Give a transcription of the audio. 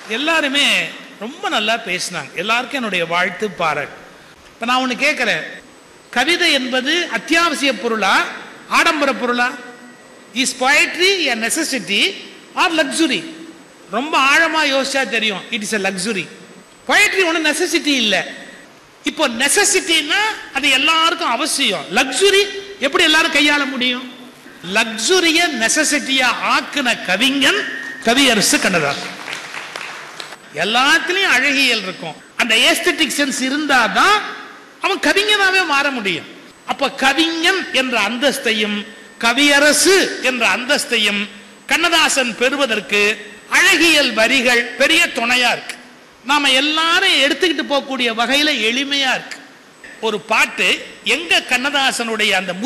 எல்லாருமே ரொம்ப நல்லா பேசினாங்க எல்லாருக்கும் என்னுடைய வாழ்த்து பாராட்டு இப்போ நான் ஒன்று கேட்குறேன் கவிதை என்பது அத்தியாவசிய பொருளா ஆடம்பர பொருளா is poetry a necessity or luxury ரொம்ப ஆழமா யோசிச்சா தெரியும் it is a luxury poetry ஒன்றும் நெசசிட்டி இல்லை இப்போ நெசசிட்டின்னா அது எல்லாருக்கும் அவசியம் லக்ஸுரி எப்படி எல்லாரும் கையாள முடியும் லக்ஸுரிய நெசசிட்டியா ஆக்குன கவிஞன் கவியரசு கண்ணதாசன் எல்லாத்துலயும் அழகியல் இருக்கும் அந்த ஏஸ்தட்டிக் சென்ஸ் இருந்தாதான் அவன் கவிஞனாவே மாற முடியும் அப்ப கவிஞன் என்ற அந்தஸ்தையும் கவியரசு என்ற அந்தஸ்தையும் கண்ணதாசன் பெறுவதற்கு அழகியல் வரிகள் பெரிய துணையா இருக்கு நாம எல்லாரும் எடுத்துக்கிட்டு போகக்கூடிய வகையில எளிமையா இருக்கு ஒரு பாட்டு எங்க கண்ணதாசனுடைய அந்த